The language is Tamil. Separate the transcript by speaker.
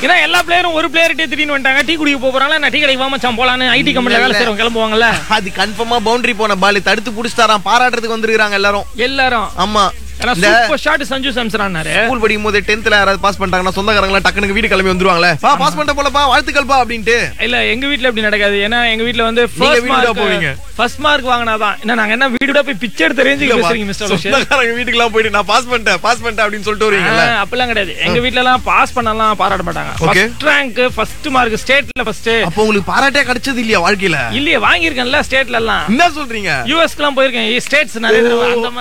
Speaker 1: ஏன்னா எல்லா பிளேயரும் ஒரு பிளேயர்கிட்டே திடீர்னு வந்துட்டாங்க டீ குடிக்க போறாங்களா நான் டீ கடைக்கு வாமா மச்சான் போலான்னு ஐடி கம்பெனில வேலை செய்றவங்க கிளம்புவாங்கல்ல
Speaker 2: அது கன்ஃபார்மா பவுண்டரி போன பால் தடுத்து புடிச்சிட்டாராம் பாராட்டுறதுக்கு வந்திருக்காங்க எல்லாரும்
Speaker 1: எல்லாரும்
Speaker 2: ஆமா
Speaker 1: ஏன்னா
Speaker 2: இந்த
Speaker 1: சூப்பர் ஷாட் சஞ்சு சாம்சரானாரு
Speaker 2: ஸ்கூல் படிக்கும் போது டென்த்ல யாராவது பாஸ் பண்ணிட்டாங்கன்னா சொந்தக்காரங்களா டக்குனு வீடு கிளம்பி வந்துருவாங்களே பா பாஸ் பண்ணிட்ட போலப்பா வாழ்த்துக்கள்ப்பா அப்படின்ட்டு
Speaker 1: இல்ல எங்க வீட்ல அப்படி நடக்காது ஏன்னா எங்க வீட்ல வந்து
Speaker 2: நீங்க
Speaker 1: ஃபர்ஸ்ட்
Speaker 2: வீடு தான் போவீங்க.
Speaker 1: மார்க் ஃபர்ஸ்ட் மார்க் வாங்கினாதான் என்ன நாங்க என்ன வீடு போய் பிச்சை எடுத்து ரேஞ்சுக்கு பேசுறீங்க மிஸ்டர் லோஷன்
Speaker 2: சொந்தக்காரங்க வீட்டுக்குலாம் போயிட்டு நான் பாஸ் பண்ணிட்டேன் பாஸ் பண்ணிட்டேன் அப்படின்னு சொல்லிட்டு வருவீங்கல்ல
Speaker 1: அப்பெல்லாம் கிடையாது எங்க வீட்ல எல்லாம் பாஸ் பண்ணலாம் பாராட்ட மாட்டாங்க
Speaker 2: Okay.
Speaker 1: First rank first mark ஸ்டேட்ல ஃபர்ஸ்ட்
Speaker 2: அப்போ உங்களுக்கு பாராட்டே கிடைச்சது இல்லையா வாழ்க்கையில
Speaker 1: இல்லையே வாங்கியிருக்கேன்ல ஸ்டேட்ல எல்லாம்
Speaker 2: என்ன சொல்றீங்க
Speaker 1: யூஎஸ்க்கு எல்லாம் போயிருக்கேன் ஸ்டேட்ஸ் நிறைய தடவை அந்த மாதிரி